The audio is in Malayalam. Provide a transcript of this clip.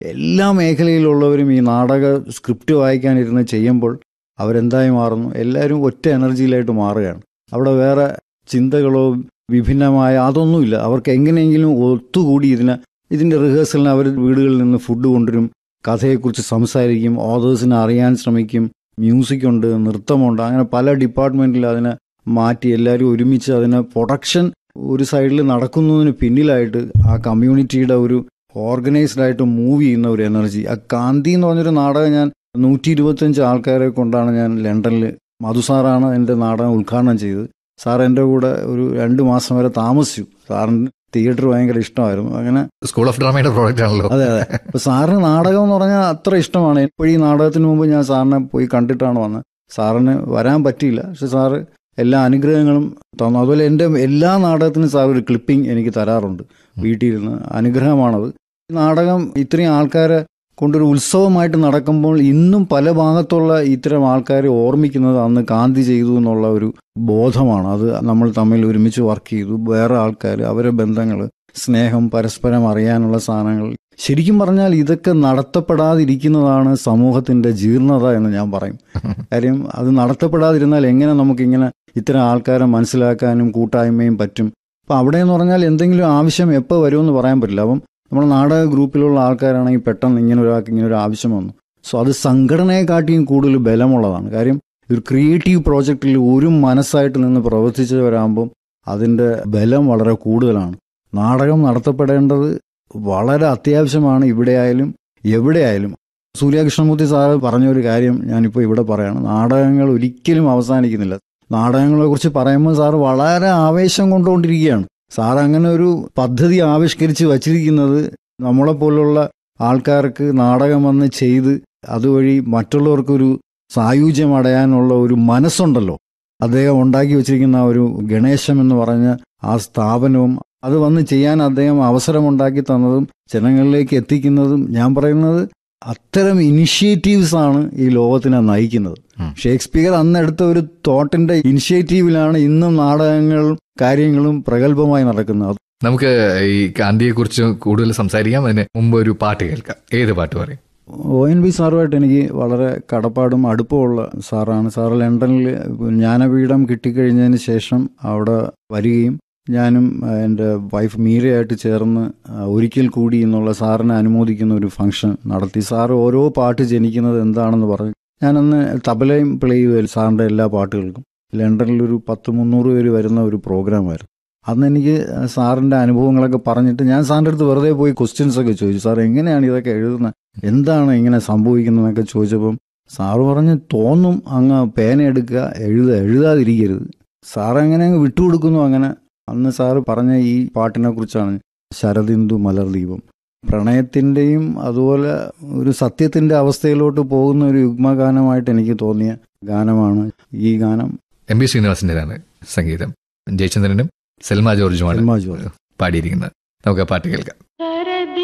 എല്ലാ മേഖലയിലുള്ളവരും ഈ നാടക സ്ക്രിപ്റ്റ് വായിക്കാനിരുന്ന് ചെയ്യുമ്പോൾ അവരെന്തായി മാറുന്നു എല്ലാവരും ഒറ്റ എനർജിയിലായിട്ട് മാറുകയാണ് അവിടെ വേറെ ചിന്തകളോ വിഭിന്നമായ അതൊന്നുമില്ല അവർക്ക് എങ്ങനെയെങ്കിലും ഒത്തുകൂടി ഇതിനെ ഇതിൻ്റെ റിഹേഴ്സലിന് അവർ വീടുകളിൽ നിന്ന് ഫുഡ് കൊണ്ടുവരും കഥയെക്കുറിച്ച് സംസാരിക്കും ഓതേഴ്സിനെ അറിയാൻ ശ്രമിക്കും മ്യൂസിക് ഉണ്ട് നൃത്തമുണ്ട് അങ്ങനെ പല ഡിപ്പാർട്ട്മെൻറ്റിൽ അതിനെ മാറ്റി എല്ലാവരും ഒരുമിച്ച് അതിനെ പ്രൊഡക്ഷൻ ഒരു സൈഡിൽ നടക്കുന്നതിന് പിന്നിലായിട്ട് ആ കമ്മ്യൂണിറ്റിയുടെ ഒരു ഓർഗനൈസ്ഡ് ആയിട്ട് മൂവ് ചെയ്യുന്ന ഒരു എനർജി ആ കാന്തി എന്ന് പറഞ്ഞൊരു നാടകം ഞാൻ നൂറ്റി ഇരുപത്തഞ്ച് ആൾക്കാരെ കൊണ്ടാണ് ഞാൻ ലണ്ടനിൽ മധു സാറാണ് എൻ്റെ നാടകം ഉദ്ഘാടനം ചെയ്തത് സാർ എൻ്റെ കൂടെ ഒരു രണ്ട് മാസം വരെ താമസിച്ചു സാറിന് തിയേറ്റർ ഭയങ്കര ഇഷ്ടമായിരുന്നു അങ്ങനെ സ്കൂൾ ഓഫ് ഡ്രാമയുടെ പ്രോഡക്റ്റ് ആണല്ലോ അതെ അതെ അപ്പൊ സാറിന് നാടകം എന്ന് പറഞ്ഞാൽ അത്ര ഇഷ്ടമാണ് എപ്പോഴും ഈ നാടകത്തിന് മുമ്പ് ഞാൻ സാറിനെ പോയി കണ്ടിട്ടാണ് വന്നത് സാറിന് വരാൻ പറ്റിയില്ല പക്ഷെ സാറ് എല്ലാ അനുഗ്രഹങ്ങളും തന്നു അതുപോലെ എൻ്റെ എല്ലാ നാടകത്തിനും സാർ ഒരു ക്ലിപ്പിംഗ് എനിക്ക് തരാറുണ്ട് വീട്ടിലിരുന്ന് അനുഗ്രഹമാണത് ഈ നാടകം ഇത്രയും ആൾക്കാരെ കൊണ്ടൊരു ഉത്സവമായിട്ട് നടക്കുമ്പോൾ ഇന്നും പല ഭാഗത്തുള്ള ഇത്തരം ആൾക്കാരെ ഓർമ്മിക്കുന്നത് അന്ന് കാന്തി ചെയ്തു എന്നുള്ള ഒരു ബോധമാണ് അത് നമ്മൾ തമ്മിൽ ഒരുമിച്ച് വർക്ക് ചെയ്തു വേറെ ആൾക്കാർ അവരെ ബന്ധങ്ങൾ സ്നേഹം പരസ്പരം അറിയാനുള്ള സാധനങ്ങൾ ശരിക്കും പറഞ്ഞാൽ ഇതൊക്കെ നടത്തപ്പെടാതിരിക്കുന്നതാണ് സമൂഹത്തിന്റെ ജീർണത എന്ന് ഞാൻ പറയും കാര്യം അത് നടത്തപ്പെടാതിരുന്നാൽ എങ്ങനെ നമുക്കിങ്ങനെ ഇത്തരം ആൾക്കാരെ മനസ്സിലാക്കാനും കൂട്ടായ്മയും പറ്റും അപ്പം അവിടെ എന്ന് പറഞ്ഞാൽ എന്തെങ്കിലും ആവശ്യം എപ്പോൾ വരുമെന്ന് പറയാൻ പറ്റില്ല അപ്പം നമ്മുടെ നാടക ഗ്രൂപ്പിലുള്ള ആൾക്കാരാണെങ്കിൽ പെട്ടെന്ന് ഇങ്ങനെ ഒരാൾക്ക് ഇങ്ങനെ ഒരു ആവശ്യം വന്നു സോ അത് സംഘടനയെക്കാട്ടിയും കൂടുതൽ ബലമുള്ളതാണ് കാര്യം ഒരു ക്രിയേറ്റീവ് പ്രോജക്റ്റിൽ ഒരു മനസ്സായിട്ട് നിന്ന് പ്രവർത്തിച്ചവരാകുമ്പം അതിൻ്റെ ബലം വളരെ കൂടുതലാണ് നാടകം നടത്തപ്പെടേണ്ടത് വളരെ അത്യാവശ്യമാണ് ഇവിടെ ആയാലും എവിടെ ആയാലും സൂര്യകൃഷ്ണമൂർത്തി സാറ് പറഞ്ഞ ഒരു കാര്യം ഞാനിപ്പോൾ ഇവിടെ പറയാണ് നാടകങ്ങൾ ഒരിക്കലും അവസാനിക്കുന്നില്ല നാടകങ്ങളെക്കുറിച്ച് പറയുമ്പോൾ സാറ് വളരെ ആവേശം കൊണ്ടുകൊണ്ടിരിക്കുകയാണ് സാർ അങ്ങനെ ഒരു പദ്ധതി ആവിഷ്കരിച്ച് വച്ചിരിക്കുന്നത് നമ്മളെപ്പോലുള്ള ആൾക്കാർക്ക് നാടകം വന്ന് ചെയ്ത് അതുവഴി മറ്റുള്ളവർക്കൊരു സായുജ്യം അടയാനുള്ള ഒരു മനസ്സുണ്ടല്ലോ അദ്ദേഹം ഉണ്ടാക്കി വച്ചിരിക്കുന്ന ആ ഒരു ഗണേശം എന്ന് പറഞ്ഞ ആ സ്ഥാപനവും അത് വന്ന് ചെയ്യാൻ അദ്ദേഹം അവസരമുണ്ടാക്കി തന്നതും ജനങ്ങളിലേക്ക് എത്തിക്കുന്നതും ഞാൻ പറയുന്നത് അത്തരം ഇനിഷ്യേറ്റീവ്സ് ആണ് ഈ ലോകത്തിനെ നയിക്കുന്നത് ഉം. ഷേക്സ്പിയർ അന്ന് എടുത്ത ഒരു തോട്ടിന്റെ ഇനിഷ്യേറ്റീവിലാണ് ഇന്നും നാടകങ്ങളും കാര്യങ്ങളും പ്രഗത്ഭമായി നടക്കുന്നത് നമുക്ക് ഈ ഗാന്ധിയെ കുറിച്ച് കൂടുതൽ സംസാരിക്കാം അതിന് മുമ്പ് ഒരു പാട്ട് കേൾക്കാം ഏത് പാട്ട് പറയും ഒ എൻ ബി സാറുമായിട്ട് എനിക്ക് വളരെ കടപ്പാടും അടുപ്പമുള്ള സാറാണ് സാറ് ലണ്ടനിൽ ജ്ഞാനപീഠം കിട്ടിക്കഴിഞ്ഞതിന് ശേഷം അവിടെ വരികയും ഞാനും ആ, എൻ്റെ വൈഫ് മീരയായിട്ട് ചേർന്ന് ആ, ഒരിക്കൽ കൂടി എന്നുള്ള സാറിനെ അനുമോദിക്കുന്ന ഒരു ഫംഗ്ഷൻ നടത്തി സാറ് ഓരോ പാട്ട് ജനിക്കുന്നത് എന്താണെന്ന് പറഞ്ഞു ഞാനന്ന് തബലയും പ്ലേ ചെയ്യുമായിരുന്നു സാറിൻ്റെ എല്ലാ പാട്ടുകൾക്കും ലണ്ടനിൽ ഒരു പത്ത് മുന്നൂറ് പേര് വരുന്ന ഒരു പ്രോഗ്രാമായിരുന്നു അന്ന് എനിക്ക് സാറിൻ്റെ അനുഭവങ്ങളൊക്കെ പറഞ്ഞിട്ട് ഞാൻ സാറിൻ്റെ അടുത്ത് വെറുതെ പോയി ക്വസ്റ്റ്യൻസ് ഒക്കെ ചോദിച്ചു സാർ എങ്ങനെയാണ് ഇതൊക്കെ എഴുതുന്നത് എന്താണ് ഇങ്ങനെ സംഭവിക്കുന്നതെന്നൊക്കെ ചോദിച്ചപ്പം സാറ് പറഞ്ഞ് തോന്നും അങ്ങ് പേന എടുക്കുക എഴുതുക എഴുതാതിരിക്കരുത് സാർ അങ്ങനെ അങ്ങ് വിട്ടുകൊടുക്കുന്നു അങ്ങനെ അന്ന് സാറ് പറഞ്ഞ ഈ പാട്ടിനെ കുറിച്ചാണ് ശരദിന്ദു മലർദീപം പ്രണയത്തിൻ്റെയും അതുപോലെ ഒരു സത്യത്തിൻ്റെ അവസ്ഥയിലോട്ട് പോകുന്ന ഒരു യുഗ്മഗാനമായിട്ട് എനിക്ക് തോന്നിയ ഗാനമാണ് ഈ ഗാനം എം ബി ശ്രീനിവാസിൻ്റെതാണ് സംഗീതം ജയചന്ദ്രനും സെൽമ ജോർജുമാണ് സിനിമ ജോലി പാടിയിരിക്കുന്നത് നമുക്ക് ആ പാട്ട് കേൾക്കാം